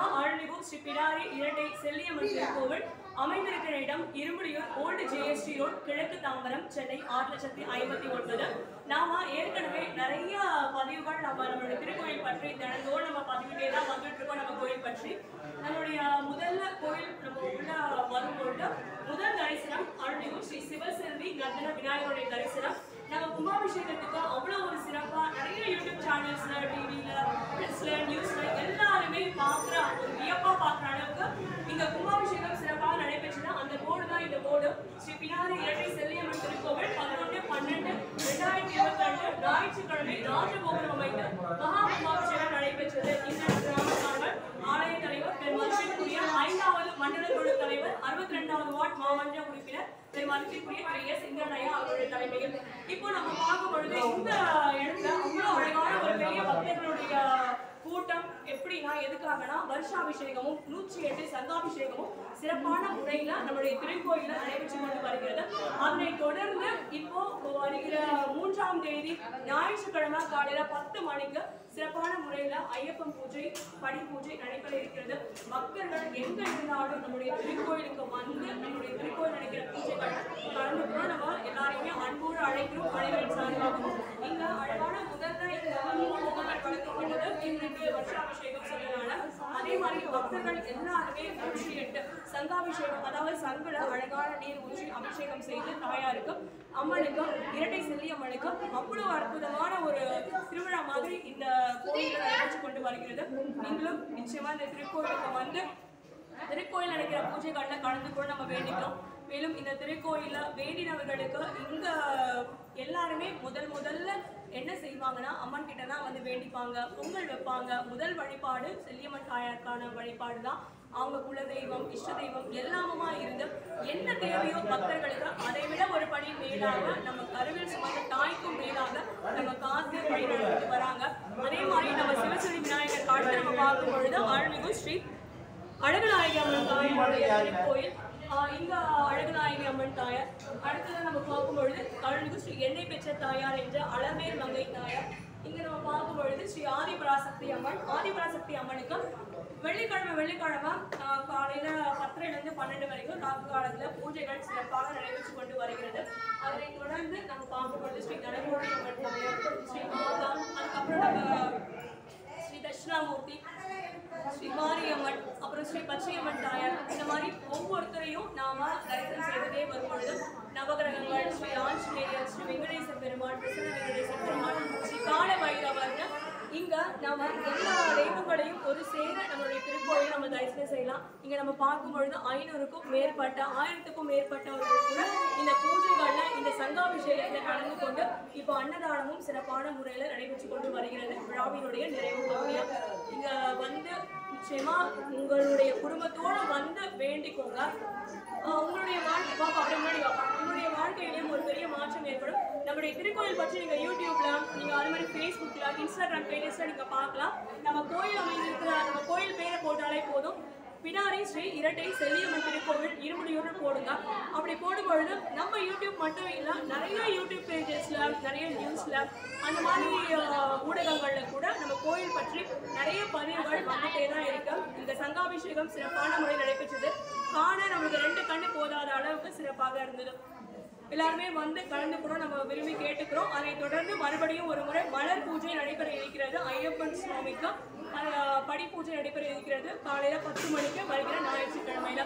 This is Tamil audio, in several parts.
நம்ம அருள்மிகு ஸ்ரீ பிடாரி இரட்டை செல்லியம்மன் திருக்கோவில் அமைந்திருக்கிற இடம் இரும்புலியூர் ஓல்டு ஜிஎஸ்டி ரோட் கிழக்கு தாம்பரம் சென்னை ஆறு லட்சத்தி ஐம்பத்தி ஒன்பது நாம ஏற்கனவே நிறைய பதிவுகள் நம்ம நம்மளுடைய திருக்கோயில் பற்றி தினந்தோறும் நம்ம பதிவிட்டே தான் வந்துட்டு இருக்கோம் நம்ம கோயில் பற்றி நம்மளுடைய முதல்ல கோயில் நம்ம உள்ள வரும்பொழுது முதல் தரிசனம் அருள்மிகு ஸ்ரீ சிவசெல்வி நர்தன விநாயகருடைய தரிசனம் நம்ம கும்பாபிஷேகத்துக்கு அவ்வளோ ஒரு சிறப்பா நிறைய யூடியூப் சேனல்ஸ்ல டிவில ப்ரெஸ்ல நியூஸ்ல எல்லாருமே பார்க்குற ஒரு வியப்பா பார்க்குற அளவுக்கு இங்க கும்பாபிஷேகம் சிறப்பாக நடைபெற்றது அந்த போர்டு தான் இந்த போர்டு ஸ்ரீ பினாரி இரட்டை செல்லியம்மன் திருக்கோவில் பதினொன்று பன்னெண்டு ரெண்டாயிரத்தி இருபத்தி ரெண்டு ஞாயிற்றுக்கிழமை ராஜகோபுரம் அமைந்து மகா கும்பாபிஷேகம் நடைபெற்றது இந்த கிராமக்காரர்கள் ஆலய தலைவர் பெரும் மதிப்பிற்குரிய ஐந்தாவது மண்டல குழு தலைவர் அறுபத்தி ரெண்டாவது வார்டு மாமன்ற உறுப்பினர் பெரும் மதிப்பிற்குரிய திரு எஸ் இந்திரனையா அவருடைய தலைமையில் இப்போ நம்ம பார்க்கும் பொழுது இந்த இடத்துல அவ்வளோ அழகான ஒரு பெரிய பக்தர்களுடைய கூட்டம் எப்படின்னா எதுக்காகனா வருஷாபிஷேகமும் நூற்றி எட்டு சங்காபிஷேகமும் சிறப்பான முறையில நம்மளுடைய திருக்கோயில நடைபெற்று கொண்டு வருகிறது அதனை தொடர்ந்து இப்போ வருகிற மூன்றாம் தேதி ஞாயிற்றுக்கிழமை காலையில பத்து மணிக்கு சிறப்பான முறையில ஐயப்பன் பூஜை படி பூஜை நடைபெற இருக்கிறது பக்தர்கள் எங்க இருந்தாலும் நம்முடைய திருக்கோயிலுக்கு வந்து நம்முடைய திருக்கோயில் நடக்கிற பூஜைகள் கலந்துக்கிறோம் நம்ம எல்லாரையுமே அன்போடு அழைக்கிறோம் அனைவரின் சார்பாகவும் இங்க அழகான முதல்ல இந்த மூணு பொங்கல் வளர்க்கப்பட்டது இன்றைக்கு வருஷாபிஷேகம் சொல்லலான அதே மாதிரி பக்தர்கள் எல்லாருமே நூற்றி எட்டு சங்காபிஷேகம் அதாவது சங்குல அழகான நீர் ஊற்றி அபிஷேகம் செய்து தாயாருக்கும் அம்மனுக்கும் இரட்டை செல்லியம்மனுக்கும் அவ்வளவு அற்புதமான ஒரு திருவிழா மாதிரி இந்த கோயிலில் நடைபெற்று கொண்டு வருகிறது நீங்களும் நிச்சயமா இந்த திருக்கோயிலுக்கு வந்து திருக்கோயில் நடக்கிற பூஜைகள்ல கலந்து கூட நம்ம வேண்டிக்கிறோம் மேலும் இந்த திருக்கோயில வேண்டினவர்களுக்கு இங்க எல்லாருமே முதல் முதல்ல என்ன செய்வாங்கன்னா அம்மன் கிட்ட தான் வந்து வேண்டிப்பாங்க பொங்கல் வைப்பாங்க முதல் வழிபாடு செல்லியம்மன் தாயாருக்கான வழிபாடு தான் அவங்க குலதெய்வம் இஷ்ட தெய்வம் எல்லாமுமா இருந்து என்ன தேவையோ பக்தர்களுக்கு அதை விட ஒரு படி மேலாக நம்ம கருவில் சுமந்த தாய்க்கும் மேலாக நம்ம காத்து வழி நடத்திட்டு வராங்க அதே மாதிரி நம்ம சிவசரி விநாயகர் காலத்தை நம்ம பார்க்கும் பொழுது ஆழ்மிகு ஸ்ரீ அழகுநாயகி அம்மன் தாயாருடைய திருக்கோயில் ஆஹ் இங்க அழகுநாயகி அம்மன் தாயார் அடுத்தது நம்ம பார்க்கும் பொழுது அருள்மிகு ஸ்ரீ எண்ணெய் பெற்ற தாயார் என்ற அளவேல் மங்கை தாயார் இங்க நம்ம பார்க்கும் பொழுது ஸ்ரீ ஆதிபராசக்தி அம்மன் ஆதிபராசக்தி அம்மனுக்கு வெள்ளிக்கிழமை வெள்ளிக்கிழமை ஆஹ் காலையில பத்தரைல இருந்து பன்னெண்டு வரைக்கும் ராகு காலத்துல பூஜைகள் சிறப்பாக நடைபெற்று கொண்டு வருகிறது அதனை தொடர்ந்து நம்ம பார்க்கும் பொழுது ஸ்ரீ நடைமொழி அம்மன் தாயார் ஸ்ரீ மாதா அதுக்கப்புறம் நம்ம ஸ்ரீ தட்சிணாமூர்த்தி ஸ்ரீ மாரியம்மன் அப்புறம் ஸ்ரீ பச்சையம்மன் தாயார் இந்த மாதிரி ஒவ்வொருத்தரையும் நாம தரிசனம் செய்வதே வரும் பொழுது நவகிரகங்கள் ஸ்ரீ ஆஞ்சநேயர் ஸ்ரீ வெங்கடேச பெருமாள் பிரசன்ன வெங்கடேச பெருமாள் ஸ்ரீ கால பைரவர்னு இங்க நாம எல்லா தெய்வங்களையும் ஒரு சேர நம்மளுடைய திருக்கோயில் நம்ம தரிசனம் செய்யலாம் இங்க நம்ம பார்க்கும் பொழுது ஐநூறுக்கும் மேற்பட்ட ஆயிரத்துக்கும் மேற்பட்டவர்கள் கூட இந்த பூஜைகள்ல இந்த சங்காபிஷேகத்துல கலந்து கொண்டு இப்போ அன்னதானமும் சிறப்பான முறையில நடைபெற்று கொண்டு வருகிறது விழாவினுடைய நிறைவு பகுதியா இங்க வந்து நிச்சயமா உங்களுடைய குடும்பத்தோட வந்து வேண்டிக்கோங்க ஆஹ் உங்களுடைய வாழ்க்கை பாப்பா அப்படி முன்னாடி பாப்பா உங்களுடைய வாழ்க்கையிலேயும் ஒரு பெரிய மாற்றம் ஏற்படும் நம்முடைய திருக்கோயில் பற்றி நீங்க யூடியூப்ல நீங்க அது மாதிரி ஃபேஸ்புக்ல இன்ஸ்டாகிராம் பேஜஸ்ல நீங்க பார்க்கலாம் நம்ம கோயில் அமைந்திருக்கிற நம்ம கோயில் பேரை போட்டாலே போதும் பினாரி ஸ்ரீ இரட்டை செல்லியம்மன் திருக்கோவில் இருமுடியூர்னு போடுங்க அப்படி போடும் பொழுது நம்ம யூடியூப் மட்டும் இல்லை நிறைய யூடியூப் பேஜஸ்ல நிறைய நியூஸ்ல அந்த மாதிரி ஆஹ், ஊடகங்கள்ல கூட நம்ம கோயில் பற்றி நிறைய பதிவுகள் வந்துட்டே தான் இருக்கு இந்த சங்காபிஷேகம் சிறப்பான முறையில் நடைபெற்றது காண நம்மளுக்கு ரெண்டு கண்ணு போதாத அளவுக்கு சிறப்பாக இருந்தது எல்லாருமே வந்து கலந்துக்கிறோம் நம்ம விரும்பி கேட்டுக்கிறோம் அதை தொடர்ந்து மறுபடியும் ஒரு முறை மலர் பூஜை நடைபெற இருக்கிறது ஐயப்பன் சுவாமிக்கு அஹ், படி பூஜை நடைபெற இருக்கிறது காலையில பத்து மணிக்கு வருகிற ஞாயிற்றுக்கிழமையில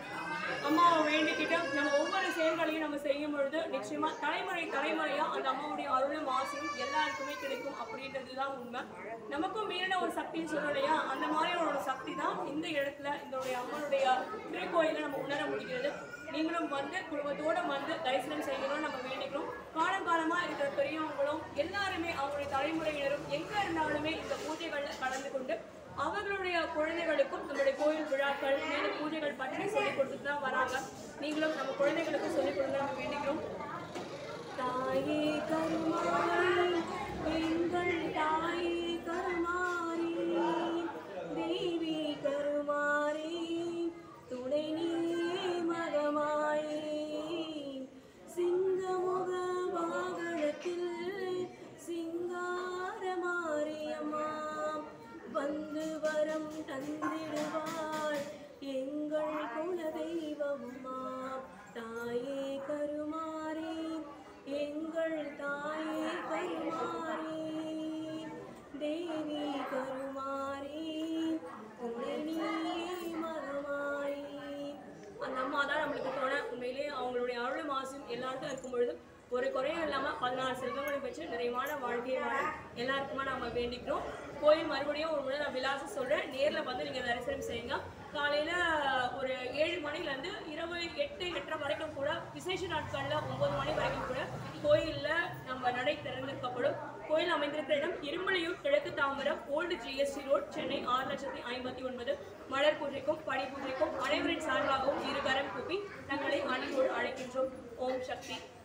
அம்மாவை வேண்டிக்கிட்டு நம்ம ஒவ்வொரு செயல்களையும் நம்ம செய்யும் பொழுது நிச்சயமா தலைமுறை தலைமுறையா அந்த அம்மாவுடைய அருளும் ஆசையும் எல்லாருக்குமே கிடைக்கும் அப்படின்றது தான் உண்மை நமக்கும் மீறின ஒரு சக்தின்னு சொல்றோம் இல்லையா அந்த மாதிரி ஒரு சக்தி தான் இந்த இடத்துல இதோடைய அம்மனுடைய திருக்கோயில நம்ம உணர முடிகிறது நீங்களும் வந்து குடும்பத்தோட வந்து தரிசனம் செய்யணும்னு நம்ம வேண்டிக்கிறோம் காலம் காலமா இருக்கிற பெரியவங்களும் எல்லாருமே அவங்களுடைய தலைமுறையினரும் எங்க இருந்தாலுமே இந்த பூஜைகள்ல கலந்து கொண்டு அவர்களுடைய குழந்தைகளுக்கும் நம்மளுடைய கோயில் விழாக்கள் மேலும் பூஜைகள் பற்றி சொல்லிக் கொடுத்துட்டு தான் வராங்க நீங்களும் நம்ம குழந்தைகளுக்கும் சொல்லிக் கொடுங்க நம்ம வேண்டிக்கிறோம் தாயே கருமாரி எங்கள் தாயே கருமாரி தேவி கருமாரி துணை நீயே மகமாயே சிங்கமுக வாகனத்தில் சிங்கார மாரியம்மா வந்து வரம் தந்திடுவாள் எங்கள் குல தெய்வம்மா தாயே கருமாறி எங்கள் தாயே கருமாறி தேவி கருமாறி உன்னை நீயே மகமாயி அந்த அம்மா தான் நம்மளுக்கு துணை உண்மையிலே அவங்களுடைய அருளும் ஆசையும் எல்லாருக்கும் இருக்கும் பொழுது ஒரு குறையும் இல்லாமல் பதினாறு செல்வங்களை பெற்று நிறைவான வாழ்க்கையை வாழ எல்லாருக்குமா நம்ம வேண்டிக்கிறோம் கோயில் மறுபடியும் ஒரு முறை நான் விலாசம் சொல்கிறேன் நேரில் வந்து நீங்கள் தரிசனம் செய்யுங்க காலையில் ஒரு ஏழு மணிலேருந்து இரவு எட்டு எட்டரை வரைக்கும் கூட விசேஷ நாட்களில் ஒம்பது மணி வரைக்கும் கூட கோயிலில் நம்ம நடை திறந்திருக்கப்படும் கோயில் அமைந்திருக்கிற இடம் இருமலையூர் கிழக்கு Tambaram old GST road Chennai ஆறு லட்சத்தி ஐம்பத்தி ஒன்பது மலர் பூஜைக்கும் படி பூஜைக்கும் அனைவரின் சார்பாகவும் இருகரம் கூப்பி தங்களை அன்போடு அழைக்கின்றோம் ஓம் சக்தி